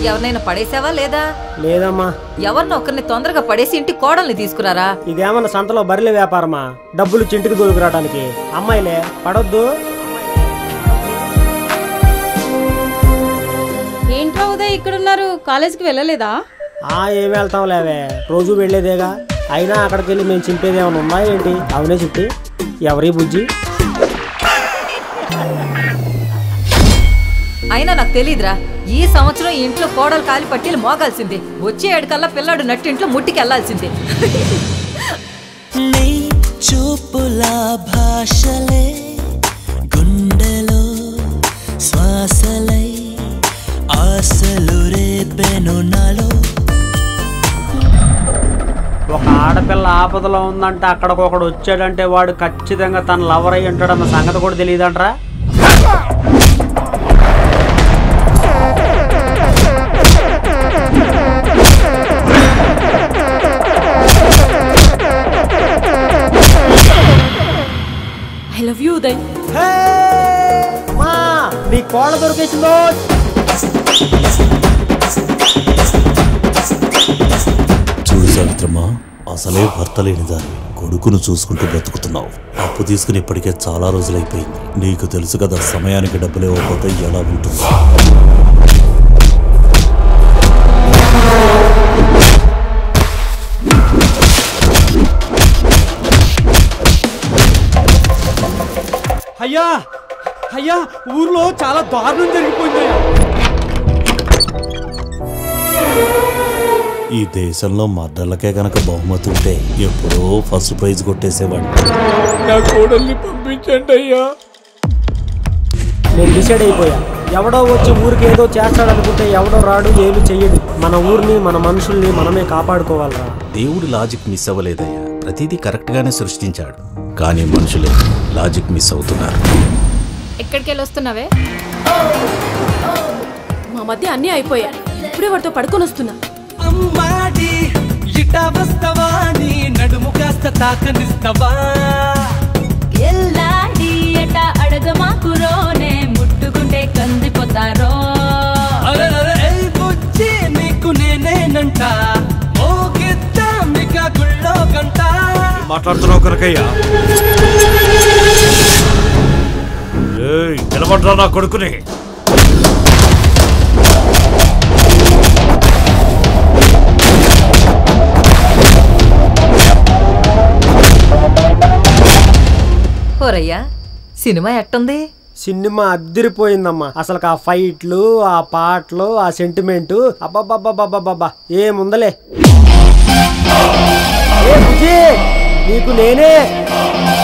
ఎవరినైనా పడేసావా లేదా లేదమ్మా ఎవరినో ఒకరిని తొందరగా పడేసి ఇంటి కోడల్ని తీసుకురారా ఇదేమన్నా సంతలో బర్రెల వ్యాపారమా డబ్బులు చింటికి దొరుకురావడానికి అమ్మాయిలే పడొద్దు ఏంట్రా ఉదయ్ ఇక్కడున్నారు కాలేజ్కి వెళ్ళలేదా ఆ ఏం వెళ్తాం లేవే రోజు వెళ్ళేదేగా అయినా అక్కడికి వెళ్ళి మేము చింపేది ఏమైనా ఉందా ఏంటి అవునే చిట్టి ఎవరి బుజ్జి అయినా నాకు తెలీదురా ఈ సంవత్సరం ఈ ఇంట్లో కోడలు కాలి పట్టీలు మోగాల్సిందే వచ్చే ఏడుకల్లా పిల్లాడు నట్టింట్లో ముట్టికి వెళ్లాల్సిందే నీ చూపుల భాషలే గుండెలో శ్వాసలై ఆశలు రేపెను నాలో ఒక ఆడపిల్ల ఆపదలో ఉందంటే అక్కడికొకడు వచ్చాడంటే వాడు ఖచ్చితంగా తన లవర్ అయి ఉంటాడన్న సంగతి కూడా తెలియదంట్రా ఐ లవ్ యూ ఉదయ్ అమ్మా, నీ కోళ్ళ దొరికేసిందో చూడు సావిత్రమ్మా అసలే భర్త లేని దాన్ని కొడుకును చూసుకుంటూ బ్రతుకుతున్నావు అప్పు తీసుకుని ఇప్పటికే చాలా రోజులైపోయింది నీకు తెలుసు కదా సమయానికి డబ్బులు ఇవ్వకపోతే ఎలా ఉంటుంది అయ్యా అయ్యా ఊర్లో చాలా దారుణం జరిగిపోయింది ఈ దేశంలో మర్డర్లకే గనక బహుమతి ఉంటే ఎప్పుడో ఫస్ట్ ప్రైజ్ కొట్టేసేవాడు నా కోడల్ని పంపించండి అయ్యా నేను డిసైడ్ అయిపోయా ఎవడో వచ్చి ఊరికి ఏదో చేస్తాడనుకుంటే ఎవడో రాడు ఏమి చెయ్యడు మన ఊరిని మన మనుషుల్ని మనమే కాపాడుకోవాలరా దేవుడు లాజిక్ మిస్ అవ్వలేదయ్యా ప్రతిదీ కరెక్ట్ గానే సృష్టించాడు కానీ మనుషులే లాజిక్ మిస్ అవుతున్నారు ఎక్కడికి వెళ్ళి వస్తున్నావే మా మధ్య అన్నీ అయిపోయాయి ఇప్పుడే వాడితో పడుకొని వస్తున్నా అమ్మాడి ఇట వస్తవా నీ నడుము కాస్త తాకనిస్తవా ఎల్లాడి ఎట అడగమాకురోనే ముట్టుకుంటే కందిపోతారో అరెరెరె, ఏయ్ బుజ్జి నీకు నేనేనంట మోగిద్ద మిక గుళ్ళో గంట మాట్లాడుతున్నావు కనకయ్యా నిలబడ్రా నా కొడుకుని ఓరయ్యా సినిమా ఎట్టుంది సినిమా అద్దరిపోయిందమ్మా అసలు ఆ ఫైట్లు ఆ పాటలు ఆ సెంటిమెంట్ అబ్బబ్బబ్బబ్బబ్బబ్బా ఏముందలే ఏ బుజ్జి నీకు నేనే